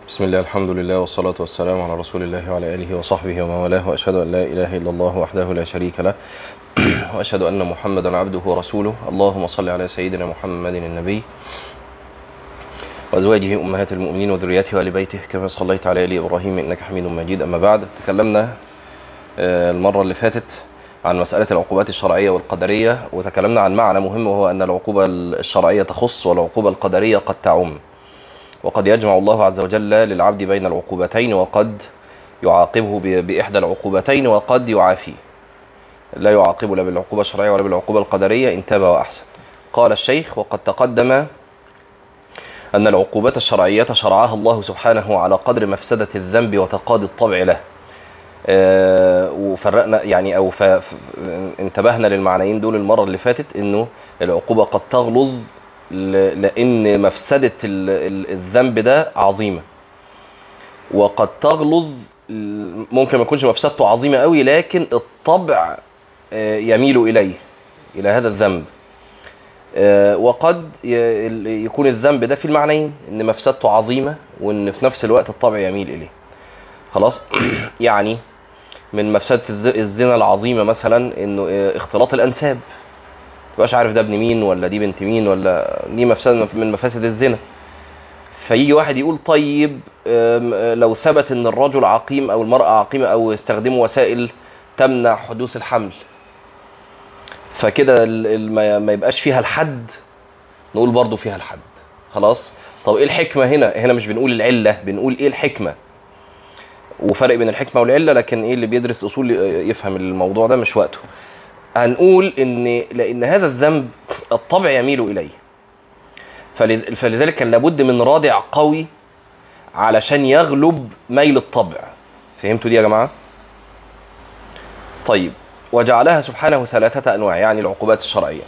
بسم الله الحمد لله والصلاة والسلام على رسول الله وعلى آله وصحبه ومن والاه وأشهد أن لا إله إلا الله وحده لا شريك له وأشهد أن محمدا عبده ورسوله اللهم صل على سيدنا محمد النبي وأزواجه أمهات المؤمنين وذرياته وآل بيته كما صليت على آل إبراهيم إنك حميد مجيد أما بعد تكلمنا المرة اللي فاتت عن مسألة العقوبات الشرعية والقدرية وتكلمنا عن معنى مهم وهو أن العقوبة الشرعية تخص والعقوبة القدرية قد تعم وقد يجمع الله عز وجل للعبد بين العقوبتين وقد يعاقبه بإحدى العقوبتين وقد يعافيه لا يعاقب لا بالعقوبة الشرعية ولا بالعقوبة القدرية إن تاب وأحسن قال الشيخ وقد تقدم أن العقوبات الشرعية شرعها الله سبحانه على قدر مفسدة الذنب وتقاضي الطبع له آه وفرقنا يعني او انتبهنا للمعنيين دول المره اللي فاتت انه العقوبه قد تغلظ لان مفسده الذنب ده عظيمه وقد تغلظ ممكن ما يكونش مفسدته عظيمه قوي لكن الطبع يميل اليه الى هذا الذنب وقد يكون الذنب ده في المعنيين ان مفسدته عظيمه وان في نفس الوقت الطبع يميل اليه خلاص يعني من مفسدة الزنا العظيمة مثلا انه اختلاط الانساب متبقاش عارف ده ابن مين ولا دي بنت مين ولا دي مفسدة من مفاسد الزنا فيجي واحد يقول طيب لو ثبت ان الرجل عقيم او المرأة عقيمة او استخدموا وسائل تمنع حدوث الحمل فكده ما يبقاش فيها الحد نقول برضو فيها الحد خلاص طب ايه الحكمة هنا هنا مش بنقول العلة بنقول ايه الحكمة وفرق بين الحكمه والعله لكن ايه اللي بيدرس اصول يفهم الموضوع ده مش وقته هنقول ان لان هذا الذنب الطبع يميل اليه فلذلك كان لابد من رادع قوي علشان يغلب ميل الطبع فهمتوا دي يا جماعه طيب وجعلها سبحانه ثلاثه انواع يعني العقوبات الشرعيه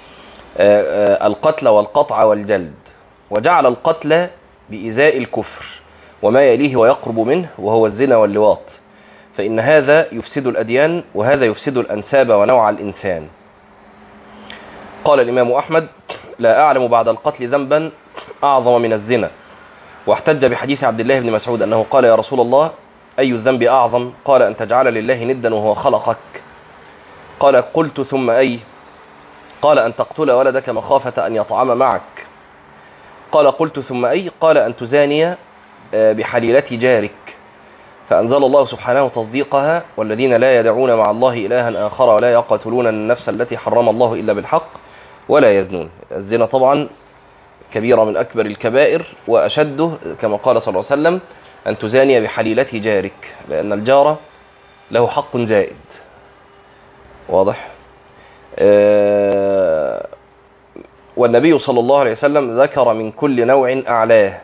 القتل والقطع والجلد وجعل القتل بإزاء الكفر وما يليه ويقرب منه وهو الزنا واللواط فإن هذا يفسد الأديان وهذا يفسد الأنساب ونوع الإنسان قال الإمام أحمد لا أعلم بعد القتل ذنبا أعظم من الزنا واحتج بحديث عبد الله بن مسعود أنه قال يا رسول الله أي الذنب أعظم قال أن تجعل لله ندا وهو خلقك قال قلت ثم أي قال أن تقتل ولدك مخافة أن يطعم معك قال قلت ثم أي قال أن تزاني بحليلة جارك فأنزل الله سبحانه تصديقها والذين لا يدعون مع الله إلها آخر ولا يقتلون النفس التي حرم الله إلا بالحق ولا يزنون الزنا طبعا كبيرة من أكبر الكبائر وأشده كما قال صلى الله عليه وسلم أن تزاني بحليلة جارك لأن الجار له حق زائد واضح آه والنبي صلى الله عليه وسلم ذكر من كل نوع أعلاه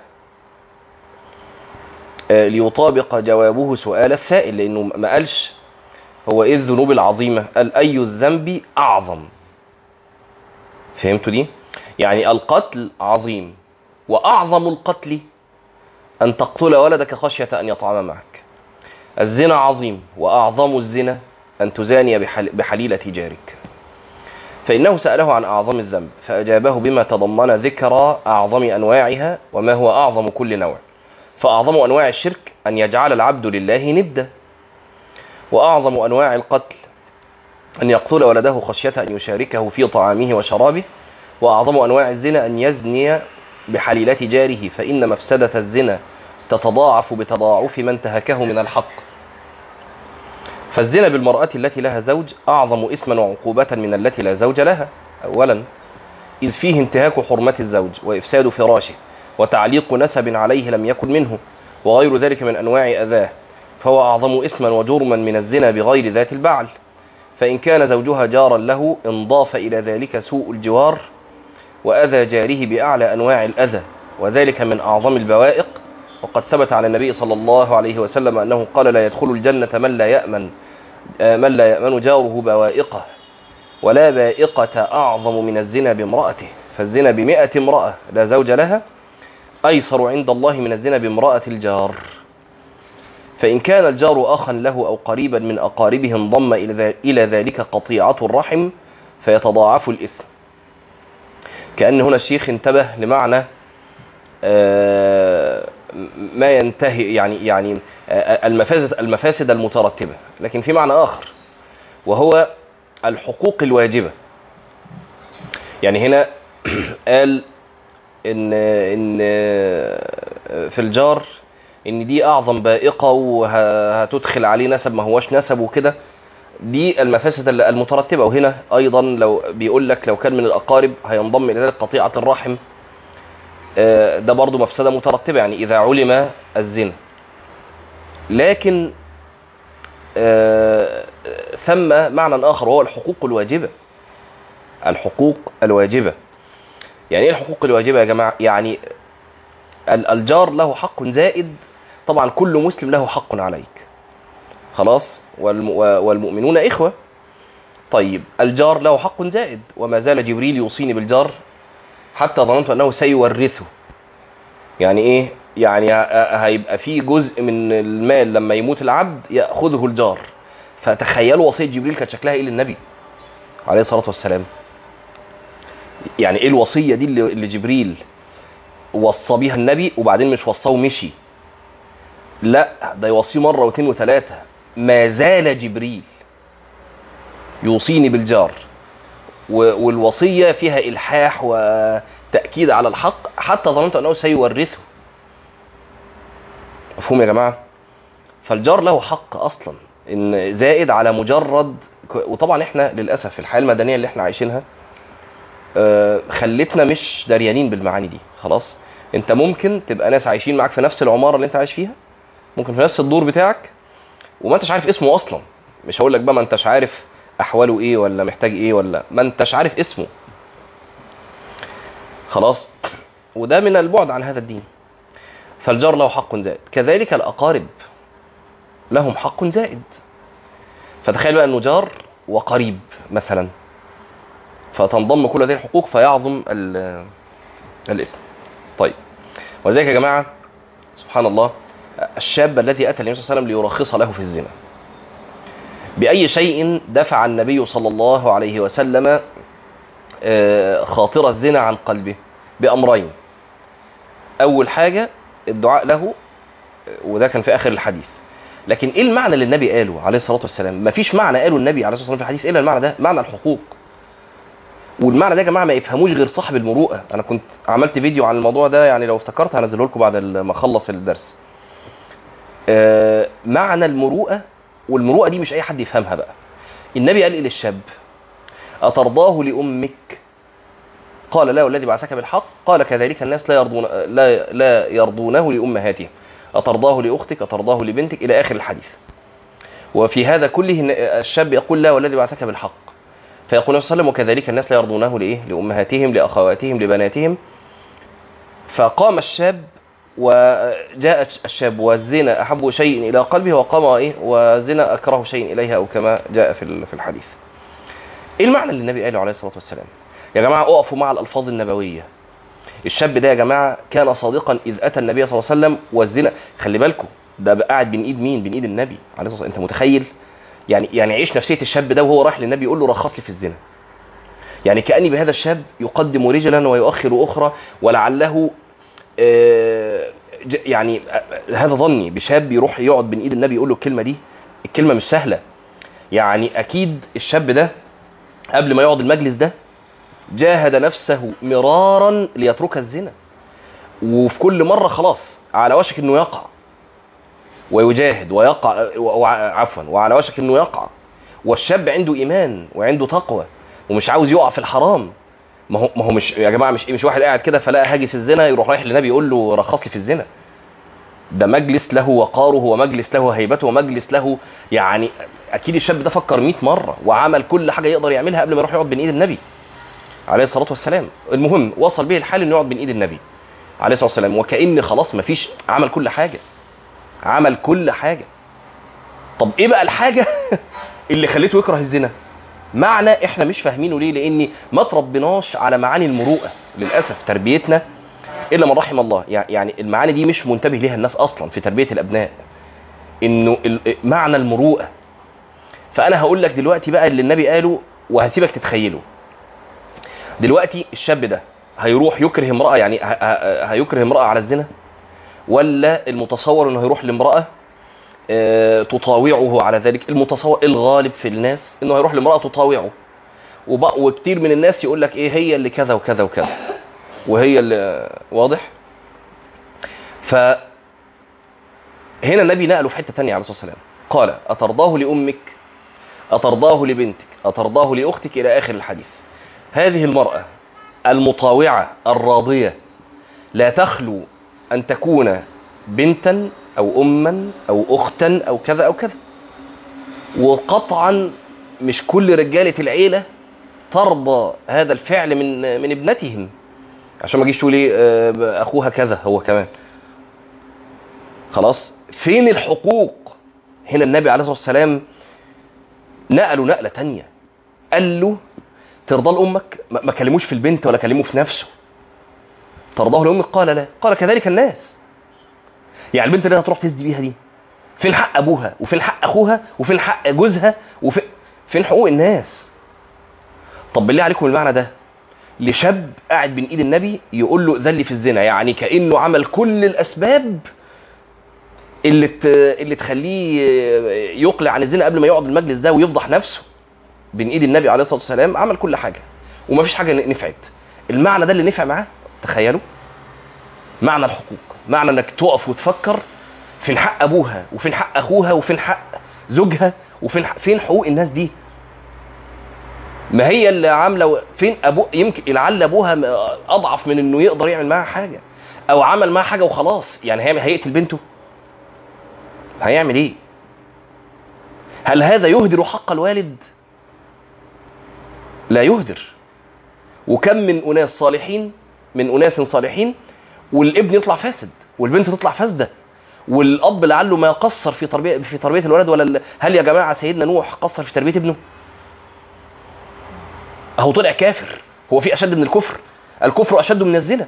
ليطابق جوابه سؤال السائل لانه ما قالش هو ايه الذنوب العظيمه قال اي الذنب اعظم فهمتوا دي يعني القتل عظيم واعظم القتل ان تقتل ولدك خشيه ان يطعم معك الزنا عظيم واعظم الزنا ان تزاني بحليله جارك فانه ساله عن اعظم الذنب فاجابه بما تضمن ذكر اعظم انواعها وما هو اعظم كل نوع فأعظم أنواع الشرك أن يجعل العبد لله ندا وأعظم أنواع القتل أن يقتل ولده خشية أن يشاركه في طعامه وشرابه وأعظم أنواع الزنا أن يزني بحليلة جاره فإن مفسدة الزنا تتضاعف بتضاعف من تهكه من الحق فالزنا بالمرأة التي لها زوج أعظم إثما وعقوبة من التي لا زوج لها أولا إذ فيه انتهاك حرمة الزوج وإفساد فراشه وتعليق نسب عليه لم يكن منه وغير ذلك من أنواع أذاه فهو أعظم إثما وجرما من الزنا بغير ذات البعل فإن كان زوجها جارا له انضاف إلى ذلك سوء الجوار وأذى جاره بأعلى أنواع الأذى وذلك من أعظم البوائق وقد ثبت على النبي صلى الله عليه وسلم أنه قال لا يدخل الجنة من لا يأمن من لا يأمن جاره بوائقه ولا بائقة أعظم من الزنا بامرأته فالزنا بمئة امرأة لا زوج لها أيسر عند الله من الزنا بامرأة الجار فإن كان الجار أخا له أو قريبا من أقاربه انضم إلى ذلك قطيعة الرحم فيتضاعف الإثم كأن هنا الشيخ انتبه لمعنى ما ينتهي يعني يعني آه، المفاسد المفاسد المترتبه لكن في معنى اخر وهو الحقوق الواجبه يعني هنا قال ان ان في الجار ان دي اعظم بائقه وهتدخل عليه نسب ما هوش نسب وكده دي المفاسد المترتبه وهنا ايضا لو بيقول لك لو كان من الاقارب هينضم الى ذلك قطيعه الرحم آه، ده برضو مفسده مترتبه يعني اذا علم الزنا لكن آه، ثم معنى اخر وهو الحقوق الواجبه الحقوق الواجبه يعني ايه الحقوق الواجبه يا جماعه يعني ال- الجار له حق زائد طبعا كل مسلم له حق عليك خلاص والم- و- والمؤمنون اخوه طيب الجار له حق زائد وما زال جبريل يوصيني بالجار حتى ظننت انه سيورثه يعني ايه يعني ه- هيبقى في جزء من المال لما يموت العبد ياخذه الجار فتخيلوا وصيه جبريل كانت شكلها ايه للنبي عليه الصلاه والسلام يعني ايه الوصيه دي اللي اللي جبريل وصى بيها النبي وبعدين مش وصاه ومشي لا ده يوصيه مره واثنين وثلاثه ما زال جبريل يوصيني بالجار و- والوصيه فيها الحاح وتاكيد على الحق حتى ظننت انه سيورثه مفهوم يا جماعه فالجار له حق اصلا ان زائد على مجرد ك- وطبعا احنا للاسف في الحياه المدنيه اللي احنا عايشينها آه، خلتنا مش دريانين بالمعاني دي خلاص انت ممكن تبقى ناس عايشين معاك في نفس العماره اللي انت عايش فيها ممكن في نفس الدور بتاعك وما انتش عارف اسمه اصلا مش هقول لك بقى ما انتش عارف احواله ايه ولا محتاج ايه ولا ما انتش عارف اسمه خلاص وده من البعد عن هذا الدين فالجار له حق زائد كذلك الاقارب لهم حق زائد فتخيل بقى انه جار وقريب مثلا فتنضم كل هذه الحقوق فيعظم ال- الاثم طيب ولذلك يا جماعه سبحان الله الشاب الذي اتى النبي صلى الله عليه وسلم ليرخص له في الزنا باي شيء دفع النبي صلى الله عليه وسلم آه، خاطر الزنا عن قلبه بامرين اول حاجه الدعاء له وده كان في اخر الحديث لكن ايه المعنى اللي النبي قاله عليه الصلاه والسلام مفيش معنى قاله النبي عليه الصلاه والسلام في الحديث الا المعنى ده معنى الحقوق والمعنى ده يا جماعه ما يفهموش غير صاحب المروءه انا كنت عملت فيديو عن الموضوع ده يعني لو افتكرت هنزله لكم بعد ما اخلص الدرس آه، معنى المروءه والمروءه دي مش اي حد يفهمها بقى النبي قال ايه للشاب اترضاه لامك قال لا والذي بعثك بالحق قال كذلك الناس لا يرضون لا لا يرضونه لامهاتهم اترضاه لاختك اترضاه لبنتك الى اخر الحديث وفي هذا كله الشاب يقول لا والذي بعثك بالحق فيقول النبي صلى الله عليه وسلم وكذلك الناس لا يرضونه لايه لامهاتهم لاخواتهم لبناتهم فقام الشاب وجاء الشاب والزنا احب شيء الى قلبه وقام ايه وزنا اكره شيء اليها او كما جاء في ال- في الحديث ايه المعنى اللي النبي قاله عليه الصلاه والسلام يا جماعه اقفوا مع الالفاظ النبويه الشاب ده يا جماعه كان صادقا اذ اتى النبي صلى الله عليه وسلم والزنا خلي بالكم ده بقى قاعد بين ايد مين بين ايد النبي عليه الصلاه والسلام انت متخيل يعني يعني عيش نفسيه الشاب ده وهو رايح للنبي يقول له رخص لي في الزنا يعني كاني بهذا الشاب يقدم رجلا ويؤخر اخرى ولعله آه، ج- يعني آه، هذا ظني بشاب يروح يقعد بين ايد النبي يقول له الكلمه دي الكلمه مش سهله يعني اكيد الشاب ده قبل ما يقعد المجلس ده جاهد نفسه مرارا ليترك الزنا وفي كل مره خلاص على وشك انه يقع ويجاهد ويقع و- وع- عفوا وعلى وشك انه يقع والشاب عنده ايمان وعنده تقوى ومش عاوز يقع في الحرام ما هو ما هو مش يا جماعه مش مش واحد قاعد كده فلقى هاجس الزنا يروح رايح للنبي يقول له رخص لي في الزنا ده مجلس له وقاره ومجلس له هيبته ومجلس له يعني اكيد الشاب ده فكر 100 مره وعمل كل حاجه يقدر يعملها قبل ما يروح يقعد بين ايد النبي عليه الصلاه والسلام المهم وصل به الحال انه يقعد بين ايد النبي عليه الصلاه والسلام وكان خلاص مفيش عمل كل حاجه عمل كل حاجه طب ايه بقى الحاجه اللي خليته يكره الزنا معنى احنا مش فاهمينه ليه لان ما تربيناش على معاني المروءه للاسف تربيتنا الا من رحم الله يعني يعني المعاني دي مش منتبه ليها الناس اصلا في تربيه الابناء انه ال- معنى المروءه فانا هقول لك دلوقتي بقى اللي النبي قاله وهسيبك تتخيله دلوقتي الشاب ده هيروح يكره امراه يعني ه- ه- هيكره امراه على الزنا ولا المتصور انه هيروح لامراه آه، تطاوعه على ذلك المتصور الغالب في الناس انه هيروح لامراه تطاوعه وبق- وكتير من الناس يقول لك ايه هي اللي كذا وكذا وكذا وهي اللي واضح ف هنا النبي نقله في حته ثانيه عليه الصلاه والسلام قال اترضاه لامك اترضاه لبنتك اترضاه لاختك الى اخر الحديث هذه المراه المطاوعه الراضيه لا تخلو ان تكون بنتا او اما او اختا او كذا او كذا وقطعا مش كل رجاله العيله ترضى هذا الفعل من من ابنتهم عشان ما تجيش تقول ايه آه، اخوها كذا هو كمان خلاص فين الحقوق هنا النبي عليه الصلاه والسلام نقله نقله تانية قال له ترضى لامك ما ما كلموش في البنت ولا كلمه في نفسه ترضاه لامك قال لا قال كذلك الناس يعني البنت اللي هتروح تسدي بيها دي فين حق ابوها وفين حق اخوها وفين حق جوزها وفين فين حقوق الناس طب بالله عليكم المعنى ده لشاب قاعد بين ايد النبي يقول له ذلي في الزنا يعني كانه عمل كل الاسباب اللي ت... اللي تخليه يقلع عن الزنا قبل ما يقعد المجلس ده ويفضح نفسه بين ايد النبي عليه الصلاه والسلام عمل كل حاجه ومفيش حاجه نفعت المعنى ده اللي نفع معاه تخيلوا معنى الحقوق معنى انك تقف وتفكر فين حق ابوها وفين حق اخوها وفين حق زوجها وفين حق فين حقوق الناس دي ما هي اللي عامله فين ابو يمكن لعل ابوها م- اضعف من انه يقدر يعمل معاها حاجه او عمل معاها حاجه وخلاص يعني هيعمل هيقتل بنته هيعمل ايه هل هذا يهدر حق الوالد لا يهدر وكم من اناس صالحين من اناس صالحين والابن يطلع فاسد والبنت تطلع فاسده والاب لعله ما قصر في تربيه في تربيه الولد ولا ال- هل يا جماعه سيدنا نوح قصر في تربيه ابنه اهو طلع كافر هو في اشد من الكفر الكفر اشد من الزنا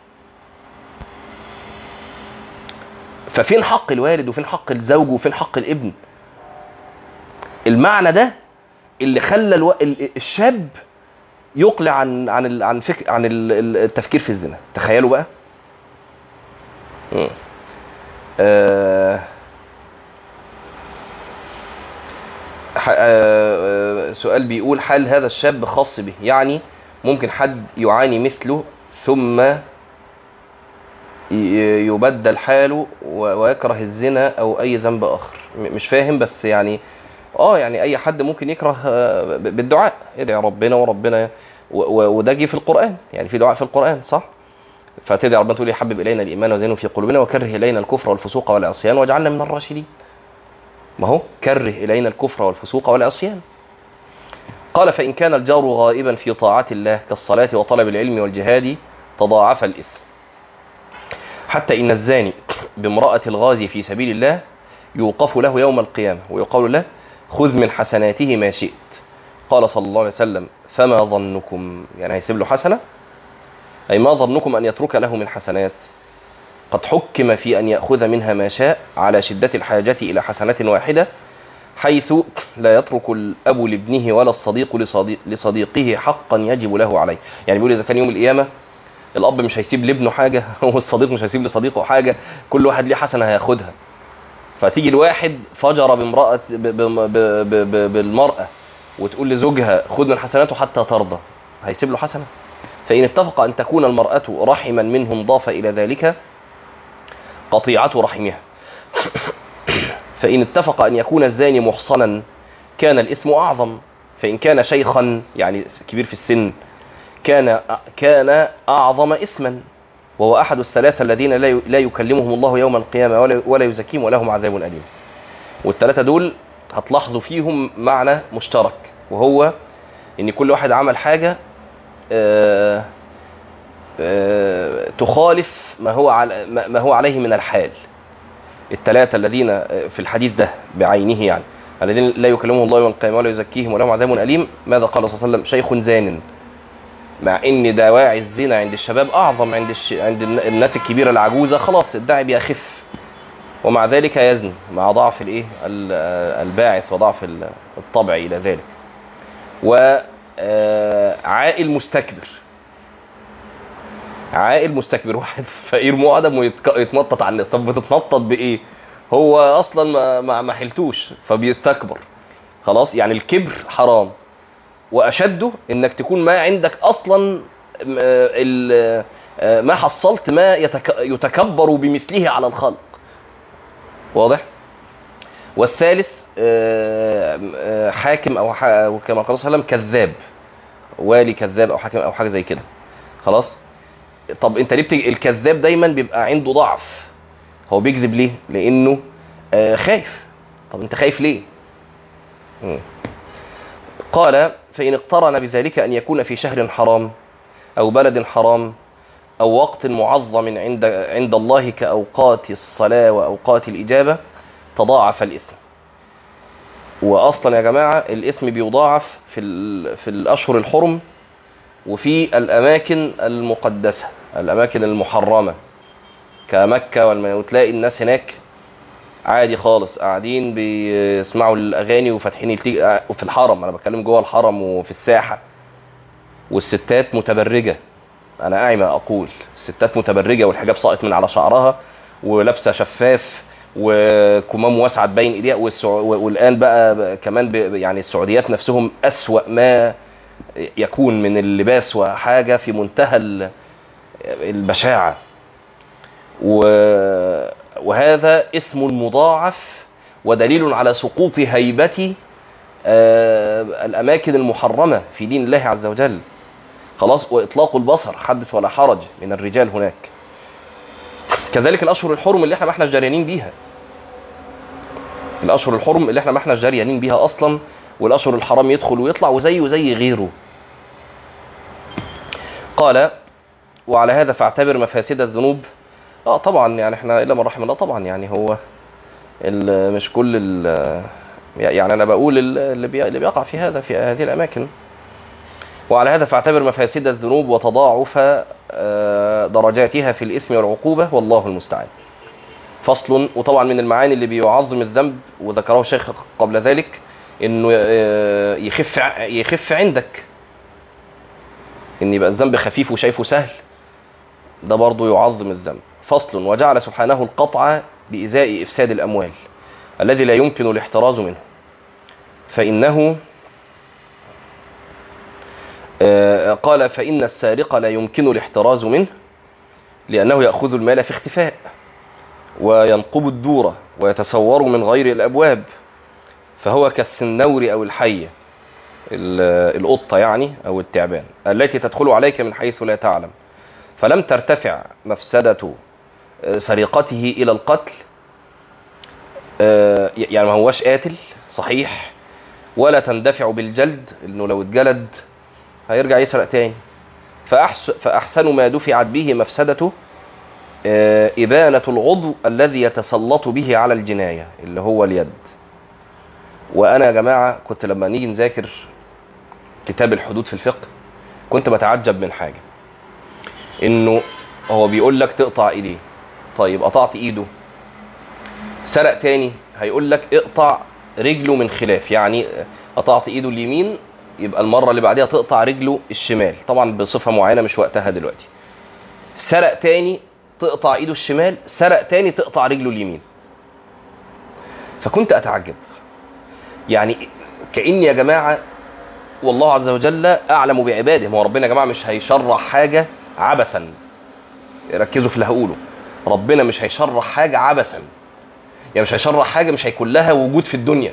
ففين حق الوالد وفين حق الزوج وفين حق الابن المعنى ده اللي خلى الو... ال- الشاب يقلع عن عن ال... عن فك... عن ال- ال- التفكير في الزنا تخيلوا بقى مم. آه... ح- آه، آه، سؤال بيقول هل هذا الشاب خاص به يعني ممكن حد يعاني مثله ثم ي- يبدل حاله و- ويكره الزنا او اي ذنب اخر م- مش فاهم بس يعني اه يعني اي حد ممكن يكره آه، ب- بالدعاء ادعي ربنا وربنا و- و- وده جه في القران يعني في دعاء في القران صح فتدعي ربنا تقول يحبب الينا الايمان وزينه في قلوبنا وكره الينا الكفر والفسوق والعصيان واجعلنا من الراشدين ما هو كره إلينا الكفر والفسوق والعصيان قال فإن كان الجار غائبا في طاعة الله كالصلاة وطلب العلم والجهاد تضاعف الإثم حتى إن الزاني بامرأة الغازي في سبيل الله يوقف له يوم القيامة ويقال له خذ من حسناته ما شئت قال صلى الله عليه وسلم فما ظنكم يعني هيسيب له حسنة أي ما ظنكم أن يترك له من حسنات قد حكم في أن يأخذ منها ما شاء على شدة الحاجة إلى حسنة واحدة حيث لا يترك الأب لابنه ولا الصديق لصديق لصديقه حقا يجب له عليه يعني بيقول إذا كان يوم القيامة الأب مش هيسيب لابنه حاجة والصديق مش هيسيب لصديقه حاجة كل واحد ليه حسنة هياخدها فتيجي الواحد فجر بامرأة ب- ب- ب- ب- ب- بالمرأة وتقول لزوجها خذ من حسناته حتى ترضى هيسيب له حسنة فإن اتفق أن تكون المرأة رحما منهم ضاف إلى ذلك قطيعة رحمها فإن اتفق أن يكون الزاني محصنا كان الإثم أعظم فإن كان شيخا يعني كبير في السن كان كان أعظم إثما وهو أحد الثلاثة الذين لا ي- لا يكلمهم الله يوم القيامة ولا ولا يزكيهم ولهم عذاب أليم والثلاثة دول هتلاحظوا فيهم معنى مشترك وهو إن كل واحد عمل حاجة آه، آه، تخالف ما هو على ما ما هو عليه من الحال الثلاثة الذين في الحديث ده بعينه يعني الذين لا يكلمهم الله يوم القيامة ولا يزكيهم ولهم عذاب أليم ماذا قال صلى الله عليه وسلم شيخ زان مع ان دواعي الزنا عند الشباب اعظم عند الش... عند الن- الناس الكبيره العجوزه خلاص الداعي بيخف ومع ذلك يزني مع ضعف الايه ال- الباعث وضعف ال- الطبع الى ذلك وعائل مستكبر عاقل مستكبر واحد فقير مؤدب ويتنطط على الناس طب بتتنطط بايه هو اصلا ما ما, ما حلتوش فبيستكبر خلاص يعني الكبر حرام واشده انك تكون ما عندك اصلا آه، ال- آه، ما حصلت ما يتك- يتكبر بمثله على الخلق واضح والثالث آه، آه، حاكم او ح- أو كما قال صلى الله عليه وسلم كذاب والي كذاب او حاكم او حاجه زي كده خلاص طب انت ليه بتج... الكذاب دايما بيبقى عنده ضعف هو بيكذب ليه لانه آه خايف طب انت خايف ليه مم. قال فان اقترن بذلك ان يكون في شهر حرام او بلد حرام او وقت معظم عند عند الله كاوقات الصلاه واوقات الاجابه تضاعف الاثم واصلا يا جماعه الاثم بيضاعف في ال... في الاشهر الحرم وفي الاماكن المقدسه الاماكن المحرمه كمكه والم... وتلاقي الناس هناك عادي خالص قاعدين بيسمعوا الاغاني وفاتحين التي... وفي الحرم انا بتكلم جوه الحرم وفي الساحه والستات متبرجه انا اعي ما اقول الستات متبرجه والحجاب ساقط من على شعرها ولابسه شفاف وكمام واسعه تبين ايديها والسع... والان بقى بقى كمان ب... يعني السعوديات نفسهم اسوا ما يكون من اللباس وحاجه في منتهى ال- البشاعه و... وهذا اثم مضاعف ودليل على سقوط هيبه آه، الاماكن المحرمه في دين الله عز وجل خلاص واطلاق البصر حدث ولا حرج من الرجال هناك كذلك الاشهر الحرم اللي احنا ما احناش جريانين بيها الاشهر الحرم اللي احنا ما احناش جريانين بيها اصلا والاشهر الحرام يدخل ويطلع وزيه زي غيره قال وعلى هذا فاعتبر مفاسد الذنوب اه طبعا يعني احنا الا من رحم الله طبعا يعني هو ال- مش كل ال- يعني انا بقول ال- اللي بي- اللي بيقع في هذا في هذه الاماكن وعلى هذا فاعتبر مفاسد الذنوب وتضاعف آه، درجاتها في الاثم والعقوبه والله المستعان فصل وطبعا من المعاني اللي بيعظم الذنب وذكره الشيخ قبل ذلك انه آه، يخف ع- يخف عندك ان يبقى الذنب خفيف وشايفه سهل ده برضه يعظم الذنب فصل وجعل سبحانه القطع بإزاء إفساد الأموال الذي لا يمكن الاحتراز منه فإنه آه، قال فإن السارق لا يمكن الاحتراز منه لأنه يأخذ المال في اختفاء وينقب الدورة ويتسور من غير الأبواب فهو كالسنور أو الحية ال- القطة يعني أو التعبان التي تدخل عليك من حيث لا تعلم فلم ترتفع مفسدة آه، سرقته إلى القتل آه، يعني ما هوش قاتل صحيح ولا تندفع بالجلد انه لو اتجلد هيرجع يسرق تاني فأحس فأحسن ما دفعت به مفسدته آه، إبانة العضو الذي يتسلط به على الجناية اللي هو اليد وأنا يا جماعة كنت لما نيجي نذاكر كتاب الحدود في الفقه كنت بتعجب من حاجة إنه هو بيقول لك تقطع إيديه طيب قطعت إيده سرق تاني هيقول لك اقطع رجله من خلاف يعني قطعت ايده اليمين يبقى المره اللي بعديها تقطع رجله الشمال طبعا بصفه معينه مش وقتها دلوقتي سرق تاني تقطع ايده الشمال سرق تاني تقطع رجله اليمين فكنت اتعجب يعني كاني يا جماعه والله عز وجل اعلم بعباده ما هو ربنا يا جماعه مش هيشرع حاجه عبثا ركزوا في اللي هقوله ربنا مش هيشرع حاجه عبثا يعني مش هيشرع حاجه مش هيكون لها وجود في الدنيا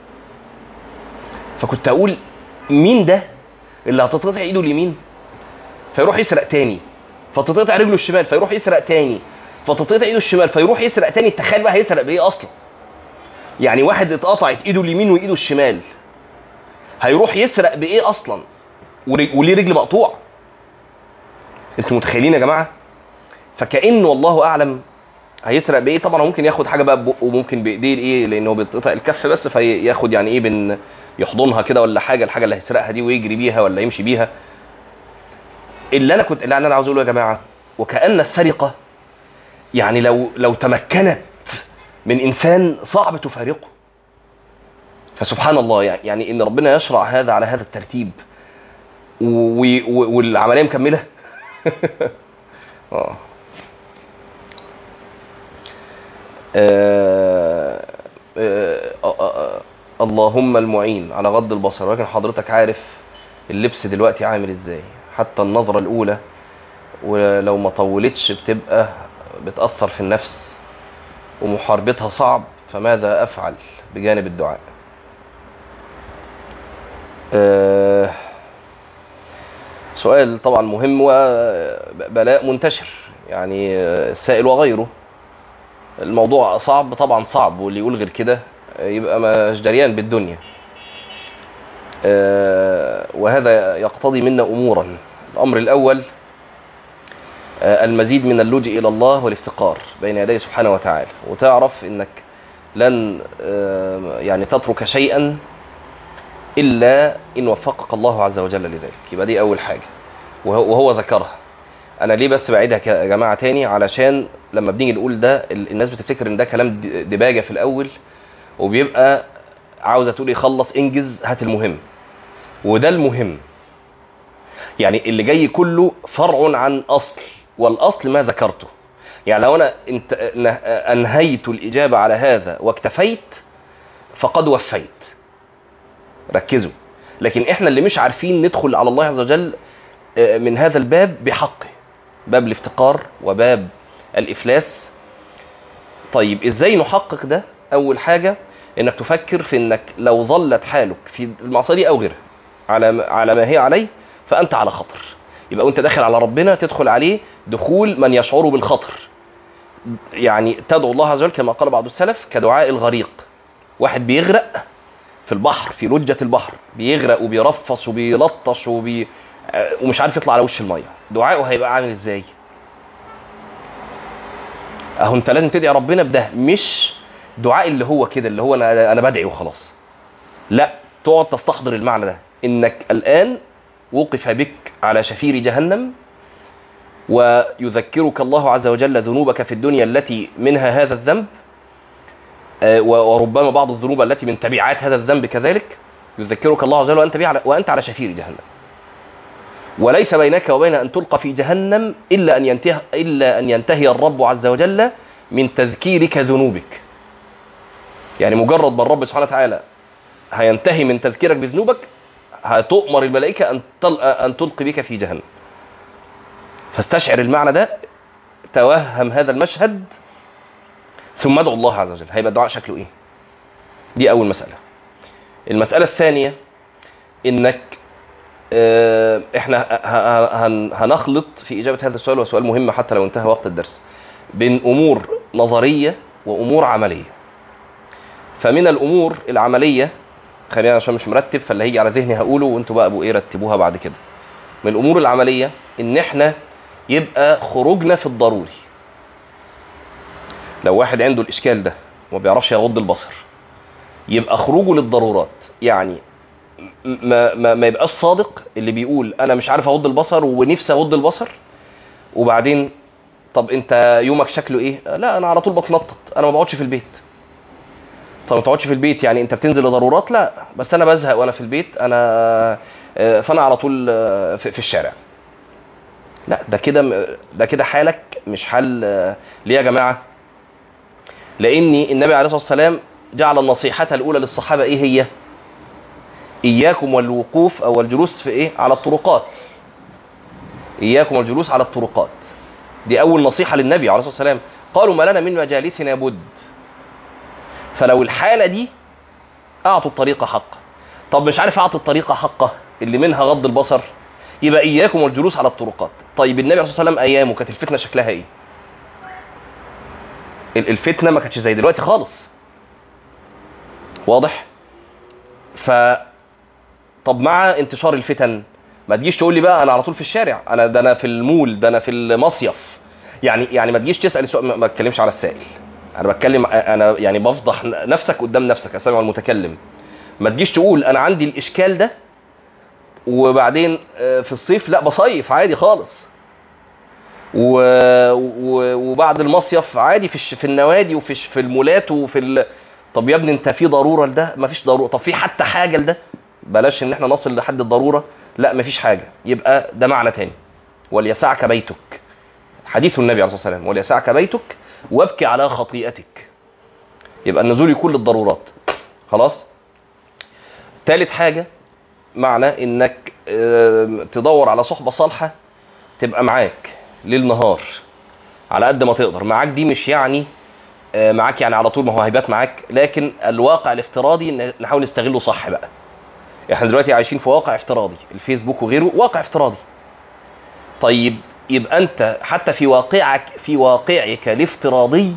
فكنت اقول مين ده اللي هتتقطع ايده اليمين فيروح يسرق تاني فتتقطع رجله الشمال فيروح يسرق تاني فتتقطع ايده الشمال فيروح يسرق تاني تخيل بقى هيسرق بايه اصلا يعني واحد اتقطعت ايده اليمين وايده الشمال هيروح يسرق بايه اصلا ور- وليه رجل مقطوع انتوا متخيلين يا جماعه فكأن والله اعلم هيسرق بايه طبعا هو ممكن ياخد حاجه بقى ببقه وممكن بايديه الايه لانه بيتقطع الكف بس فياخد يعني ايه بن يحضنها كده ولا حاجه الحاجه اللي هيسرقها دي ويجري بيها ولا يمشي بيها اللي انا كنت اللي انا عاوز اقوله يا جماعه وكأن السرقه يعني لو لو تمكنت من انسان صعب تفارقه فسبحان الله يعني يعني ان ربنا يشرع هذا على هذا الترتيب و- و- والعمليه مكمله اه آه، آه، آه، آه، اللهم المعين على غض البصر ولكن حضرتك عارف اللبس دلوقتي عامل ازاي حتى النظرة الأولى ولو ما طولتش بتبقى بتأثر في النفس ومحاربتها صعب فماذا أفعل بجانب الدعاء آه، سؤال طبعا مهم وبلاء منتشر يعني آه، السائل وغيره الموضوع صعب طبعا صعب واللي يقول غير كده يبقى مش دريان بالدنيا آه، وهذا يقتضي منا امورا الامر الاول آه، المزيد من اللجوء الى الله والافتقار بين يديه سبحانه وتعالى وتعرف انك لن آه، يعني تترك شيئا الا ان وفقك الله عز وجل لذلك يبقى دي اول حاجه وهو وهو ذكرها انا ليه بس بعيدها يا جماعه تاني علشان لما بنيجي نقول ده ال- الناس بتفتكر ان ده كلام د- دباجه في الاول وبيبقى عاوزه تقول يخلص انجز هات المهم وده المهم يعني اللي جاي كله فرع عن اصل والاصل ما ذكرته يعني لو انا انت نه- انهيت الاجابه على هذا واكتفيت فقد وفيت ركزوا لكن احنا اللي مش عارفين ندخل على الله عز وجل آه، من هذا الباب بحقه باب الافتقار وباب الافلاس طيب ازاي نحقق ده اول حاجه انك تفكر في انك لو ظلت حالك في المعصيه دي او غيرها على على ما هي عليه فانت على خطر يبقى وانت داخل على ربنا تدخل عليه دخول من يشعر بالخطر يعني تدعو الله عز وجل كما قال بعض السلف كدعاء الغريق واحد بيغرق في البحر في لجة البحر بيغرق وبيرفص وبيلطش وبي... آه، ومش عارف يطلع على وش الميه دعائه هيبقى عامل ازاي اهو انت لازم تدعي ربنا بده مش دعاء اللي هو كده اللي هو انا انا بدعي وخلاص لا تقعد تستحضر المعنى ده انك الان وقف بك على شفير جهنم ويذكرك الله عز وجل ذنوبك في الدنيا التي منها هذا الذنب آه، و- وربما بعض الذنوب التي من تبعات هذا الذنب كذلك يذكرك الله عز وجل وانت بيه على وانت على شفير جهنم وليس بينك وبين ان تلقى في جهنم الا ان ينتهي الا ان ينتهي الرب عز وجل من تذكيرك ذنوبك يعني مجرد ما الرب سبحانه وتعالى هينتهي من تذكيرك بذنوبك هتؤمر الملائكه ان تل... ان تلقي بك في جهنم فاستشعر المعنى ده توهم هذا المشهد ثم ادعو الله عز وجل هيبقى الدعاء شكله ايه دي اول مساله المساله الثانيه انك آه، احنا ه- ه- هن- هنخلط في اجابه هذا السؤال وسؤال مهم حتى لو انتهى وقت الدرس بين امور نظريه وامور عمليه فمن الامور العمليه خلينا عشان مش مرتب فاللي هيجي على ذهني هقوله وانتوا بقى ابقوا ايه رتبوها بعد كده من الامور العمليه ان احنا يبقى خروجنا في الضروري لو واحد عنده الاشكال ده وما بيعرفش يغض البصر يبقى خروجه للضرورات يعني ما ما, ما يبقاش صادق اللي بيقول انا مش عارف اغض البصر ونفسي اغض البصر وبعدين طب انت يومك شكله ايه لا انا على طول بتنطط انا ما بقعدش في البيت طب ما تقعدش في البيت يعني انت بتنزل لضرورات لا بس انا بزهق وانا في البيت انا آه، فانا على طول آه، في في الشارع لا ده كده م- ده كده حالك مش حال آه، ليه يا جماعه لان النبي عليه الصلاه والسلام جعل النصيحه الاولى للصحابه ايه هي اياكم والوقوف او الجلوس في ايه على الطرقات اياكم والجلوس على الطرقات دي اول نصيحه للنبي عليه الصلاه والسلام قالوا ما لنا من مجالسنا بد فلو الحاله دي اعطوا الطريق حقه طب مش عارف اعطي الطريق حقه اللي منها غض البصر يبقى اياكم والجلوس على الطرقات طيب النبي عليه الصلاه والسلام ايامه كانت الفتنه شكلها ايه ال- الفتنه ما كانتش زي دلوقتي خالص واضح ف طب مع انتشار الفتن ما تجيش تقول لي بقى انا على طول في الشارع انا ده انا في المول ده انا في المصيف يعني يعني ما تجيش تسال السؤال ما ما اتكلمش على السائل انا بتكلم انا يعني بفضح نفسك قدام نفسك اسامع المتكلم ما تجيش تقول انا عندي الاشكال ده وبعدين آه، في الصيف لا بصيف عادي خالص و... و... وبعد المصيف عادي في الش... في النوادي وفي الش... في المولات وفي ال... طب يا ابني انت في ضروره لده مفيش ضروره طب في حتى حاجه لده بلاش ان احنا نصل لحد الضروره لا مفيش حاجه يبقى ده معنى تاني وليسعك بيتك حديث النبي عليه الصلاه والسلام وليسعك بيتك وابكي على خطيئتك يبقى النزول يكون للضرورات خلاص ثالث حاجه معنى انك آه، تدور على صحبه صالحه تبقى معاك ليل نهار على قد ما تقدر معاك دي مش يعني آه، معاك يعني على طول ما هو هيبات معاك لكن الواقع الافتراضي ن- نحاول نستغله صح بقى احنا دلوقتي عايشين في واقع افتراضي الفيسبوك وغيره واقع افتراضي طيب يبقى انت حتى في واقعك في واقعك الافتراضي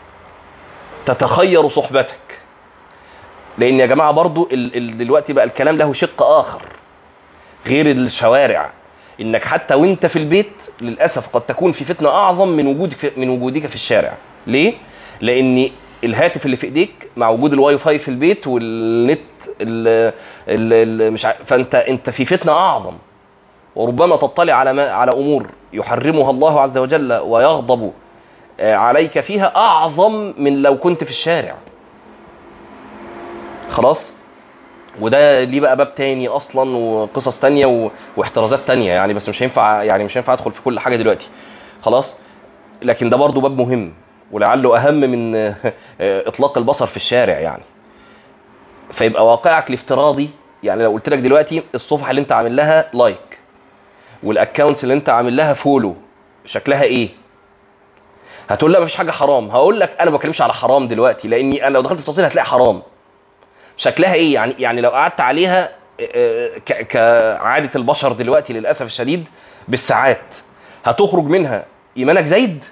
تتخير صحبتك لان يا جماعه برضو ال ال دلوقتي بقى الكلام له شق اخر غير الشوارع انك حتى وانت في البيت للاسف قد تكون في فتنه اعظم من وجودك في من وجودك في الشارع ليه لان الهاتف اللي في ايديك مع وجود الواي فاي في البيت والنت ال ال ال مش عارف فانت انت في فتنه اعظم وربما تطلع على ما على امور يحرمها الله عز وجل ويغضب آه، عليك فيها اعظم من لو كنت في الشارع خلاص وده ليه بقى باب تاني اصلا وقصص تانية و... واحترازات تانية يعني بس مش هينفع يعني مش هينفع ادخل في كل حاجه دلوقتي خلاص لكن ده برضو باب مهم ولعله اهم من آه، اطلاق البصر في الشارع يعني فيبقى واقعك الافتراضي يعني لو قلت لك دلوقتي الصفحه اللي انت عامل لها لايك والاكونتس اللي انت عامل لها فولو شكلها ايه هتقول لا مفيش حاجه حرام هقول لك انا ما بتكلمش على حرام دلوقتي لاني انا لو دخلت في تفاصيل هتلاقي حرام شكلها ايه يعني يعني لو قعدت عليها آه، ك- كعاده البشر دلوقتي للاسف الشديد بالساعات هتخرج منها ايمانك زايد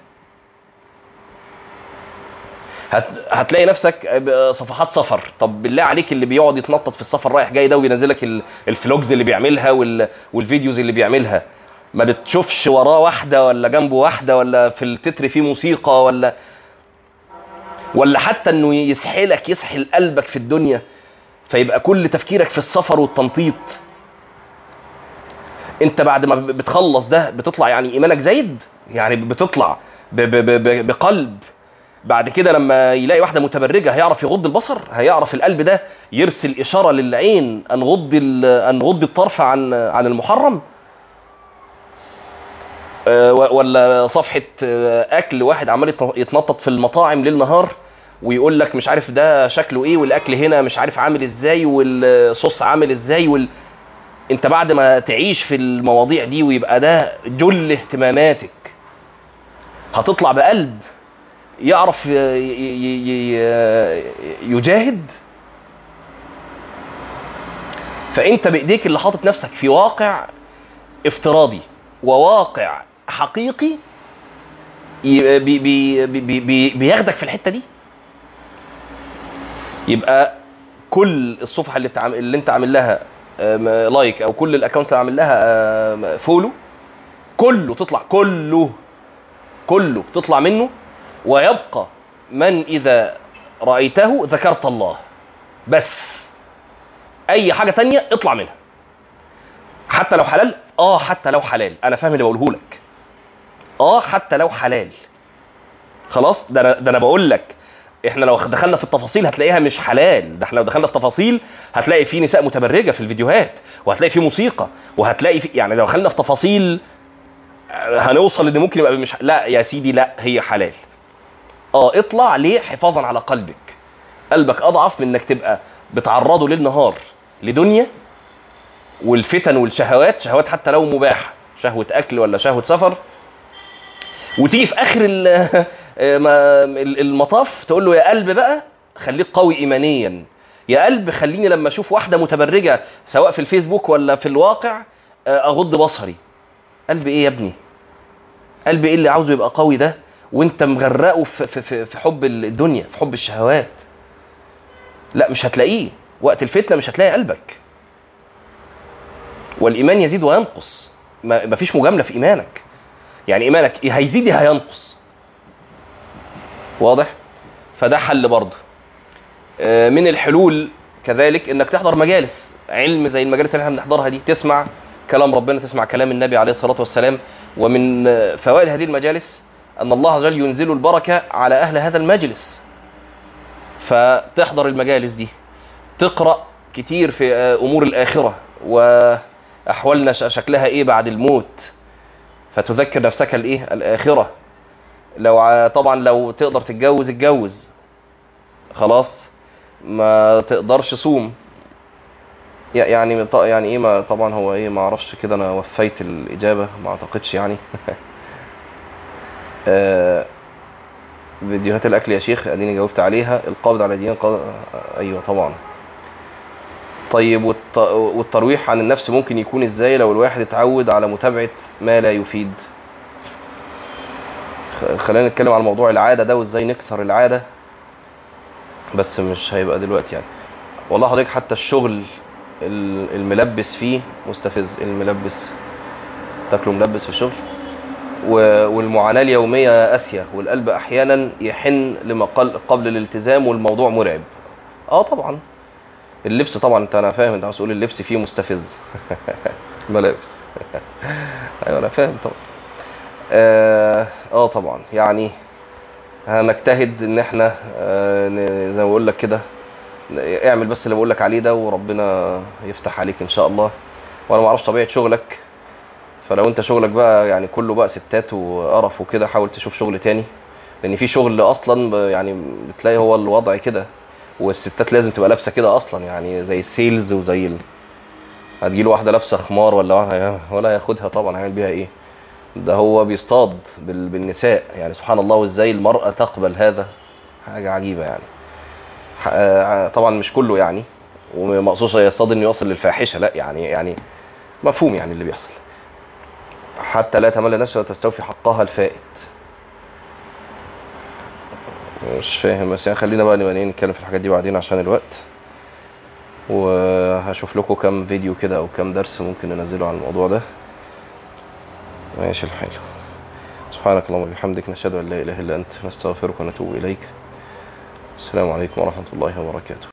هت... هتلاقي نفسك ب- صفحات سفر طب بالله عليك اللي بيقعد يتنطط في السفر رايح جاي ده وينزل لك ال- الفلوجز اللي بيعملها وال... والفيديوز اللي بيعملها ما بتشوفش وراه واحده ولا جنبه واحده ولا في التتر فيه موسيقى ولا ولا حتى انه يسحلك يسحل قلبك في الدنيا فيبقى كل تفكيرك في السفر والتنطيط انت بعد ما بتخلص ده بتطلع يعني ايمانك زايد يعني بتطلع ب ب ب ب بقلب بعد كده لما يلاقي واحده متبرجه هيعرف يغض البصر هيعرف القلب ده يرسل اشاره للعين ان غض ال- ان غض الطرف عن عن المحرم آه، و- ولا صفحه آه، اكل واحد عمال يتن- يتنطط في المطاعم ليل نهار ويقول لك مش عارف ده شكله ايه والاكل هنا مش عارف عامل ازاي والصوص عامل ازاي وال... انت بعد ما تعيش في المواضيع دي ويبقى ده جل اهتماماتك هتطلع بقلب يعرف ي- ي- ي- يجاهد فانت بايديك اللي حاطط نفسك في واقع افتراضي وواقع حقيقي ي- بي بي بي بي بياخدك في الحته دي يبقى كل الصفحه اللي بتعمل اللي انت عامل لها آم، لايك او كل الاكونتس اللي عامل لها آم، فولو كله تطلع كله كله تطلع منه ويبقى من اذا رايته ذكرت الله بس اي حاجه تانية اطلع منها حتى لو حلال اه حتى لو حلال انا فاهم اللي بقوله لك اه حتى لو حلال خلاص ده انا ده انا بقول لك احنا لو دخلنا في التفاصيل هتلاقيها مش حلال ده احنا لو دخلنا في تفاصيل هتلاقي في نساء متبرجه في الفيديوهات وهتلاقي في موسيقى وهتلاقي في يعني لو دخلنا في تفاصيل آه، هنوصل ان ممكن يبقى مش لا يا سيدي لا هي حلال اه اطلع ليه حفاظا على قلبك قلبك اضعف من انك تبقى بتعرضه ليل نهار لدنيا والفتن والشهوات شهوات حتى لو مباحه شهوه اكل ولا شهوه سفر وتيجي في اخر ال- ما- المطاف تقول له يا قلب بقى خليك قوي ايمانيا يا قلب خليني لما اشوف واحده متبرجه سواء في الفيسبوك ولا في الواقع آه، اغض بصري قلب ايه يا ابني قلب ايه اللي عاوزه يبقى قوي ده وانت مغرقه في, في, في, في حب الدنيا في حب الشهوات لا مش هتلاقيه وقت الفتنه مش هتلاقي قلبك والايمان يزيد وينقص ما مفيش مجامله في ايمانك يعني ايمانك يا هيزيد يا هينقص واضح فده حل برضه آه، من الحلول كذلك انك تحضر مجالس علم زي المجالس اللي احنا بنحضرها دي تسمع كلام ربنا تسمع كلام النبي عليه الصلاه والسلام ومن آه، فوائد هذه المجالس ان الله عز وجل ينزل البركه على اهل هذا المجلس فتحضر المجالس دي تقرا كتير في آه، امور الاخره واحوالنا ش- شكلها ايه بعد الموت فتذكر نفسك الايه الاخره لو ع- طبعا لو تقدر تتجوز اتجوز خلاص ما تقدرش صوم ي- يعني ط- يعني ايه ما طبعا هو ايه ما اعرفش كده انا وفيت الاجابه ما اعتقدش يعني آه، فيديوهات الاكل يا شيخ اديني جاوبت عليها القبض على دين قبض... ايوه طبعا طيب والت... والترويح عن النفس ممكن يكون ازاي لو الواحد اتعود على متابعه ما لا يفيد خ- خلينا نتكلم عن موضوع العاده ده وازاي نكسر العاده بس مش هيبقى دلوقتي يعني والله حضرتك حتى الشغل ال- الملبس فيه مستفز الملبس تاكله ملبس في الشغل و- والمعاناة اليومية قاسية والقلب أحيانا يحن لما قل- قبل الالتزام والموضوع مرعب اه طبعا اللبس طبعا انت انا فاهم انت عاوز تقول اللبس فيه مستفز ملابس ايوه انا فاهم طبعا اه, آه طبعا يعني هنجتهد ان احنا آه ن- زي ما بقول لك كده اعمل بس اللي بقول لك عليه ده وربنا يفتح عليك ان شاء الله وانا ما اعرفش طبيعه شغلك فلو انت شغلك بقى يعني كله بقى ستات وقرف وكده حاول تشوف شغل تاني لان في شغل اصلا ب- يعني بتلاقي هو الوضع كده والستات لازم تبقى لابسه كده اصلا يعني زي السيلز وزي ال... هتجيله واحده لابسه خمار ولا واحدة ولا ياخدها طبعا هيعمل بيها ايه ده هو بيصطاد بال... بالنساء يعني سبحان الله وازاي المراه تقبل هذا حاجه عجيبه يعني ح- آه، طبعا مش كله يعني وما اقصدش يصطاد انه يوصل للفاحشه لا يعني يعني مفهوم يعني اللي بيحصل حتى لا تمل نفسها وتستوفي حقها الفائت مش فاهم بس يعني خلينا بقى نبقى نتكلم في الحاجات دي بعدين عشان الوقت وهشوف لكم كام فيديو كده او كام درس ممكن ننزله عن الموضوع ده ماشي الحال سبحانك اللهم وبحمدك نشهد ان لا اله الا انت نستغفرك ونتوب اليك السلام عليكم ورحمه الله وبركاته